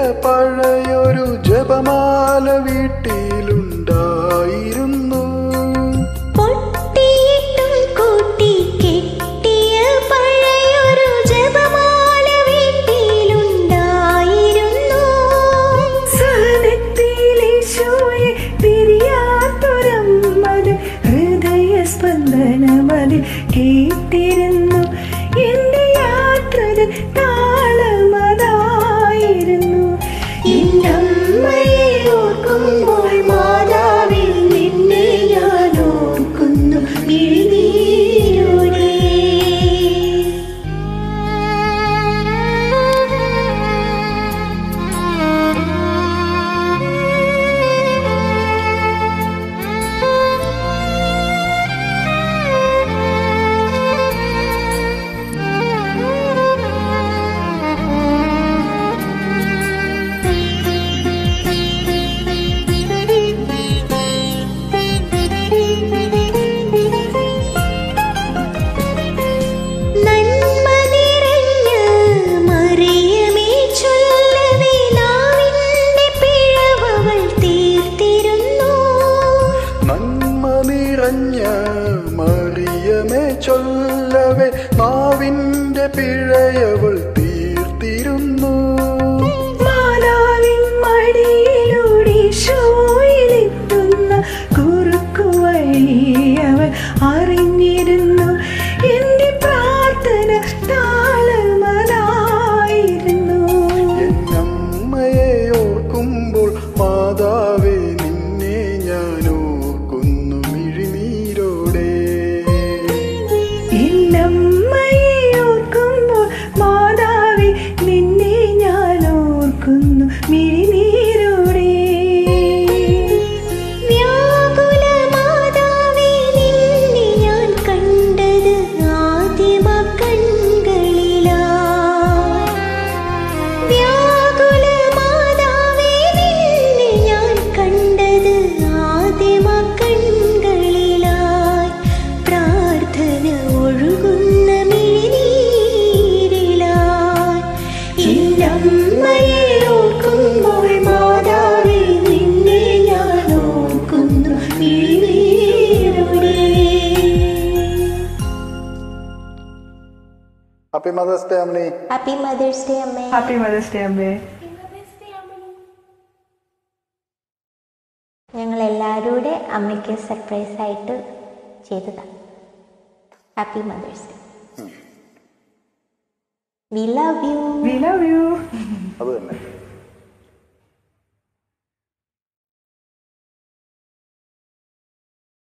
പഴയൊരു ജപമാല വീട്ടിലുണ്ടായിരുന്നു പൊട്ടിയിട്ടും കൂട്ടി കെട്ടിയ പഴയൊരു ജപമാല വീട്ടിലുണ്ടായിരുന്നു സഹനത്തിലേശോയെ പിരിയാത്തൊരമ്മത് ഹൃദയ സ്പന്ദനമത് കേട്ടിരുന്നു എന്റെ യാത്രകൾ താളമതായിരുന്നു എന്നമ്മയെ ഓർക്കുമ്പോൾ മാതാവിൽ നിന്നെ ഞാൻ ഓർക്കുന്നു മിഴിനീരോടെ നന്മ നിറഞ്ഞ മറിയമേ ചൊല്ലവേ നാവിന്റെ പിഴവവൾ തീർത്തിരുന്നു നന്മ നിറഞ്ഞ മറിയമേ ചൊല്ലവേ നാവിന്റെ പിഴയവൾ തീർത്തിരുന്നു മാതാവിൻ മടിയിലൂടെ ഷോയിലെത്തുന്ന കുറുക്കു വഴി അവൻ അറിഞ്ഞിരുന്നു എന്റെ പ്രാർത്ഥന താളമതായിരുന്നു എന്നമ്മയെ ഓർക്കുമ്പോൾ മാതാവേ നിന്നെ ഞാൻ ഓർക്കുന്നു മിഴിനീരോടെ എന്നമ്മയെ ഓർക്കുമ്പോൾ മാതാവേ നിന്നെ ഞാൻ ഓർക്കുന്നു മിഴിനീരോടെ വ്യാകുല മാതാവേ നിന്നെ ഞാൻ കണ്ടത് ആദ്യമ കൺകളിലാ വ്യാകുല മാതാവേ നിന്നെ ഞാൻ കണ്ടത് ആദ്യമ കൺകളിലായി പ്രാർത്ഥന ഒഴുകുന്ന മിഴിനീരിലായി എന്നമ്മയെ ഓർക്കുമ്പോൾ മാതാവേ നിന്നെ ഞാൻ ഓർക്കുന്നു മിഴിനീരോടെ ഹാപ്പി മദേഴ്സ് ഡേ അമ്മണി ഹാപ്പി മദേഴ്സ് ഡേ അമ്മേ ഹാപ്പി മദേഴ്സ് ഡേ അമ്മേ ഞങ്ങൾ എല്ലാവരും കൂടെ അമ്മയ്ക്ക് സർപ്രൈസ് ആയിട്ട് ചെയ്തതാണ് happy mother's day we love you we love you അത് തന്നെ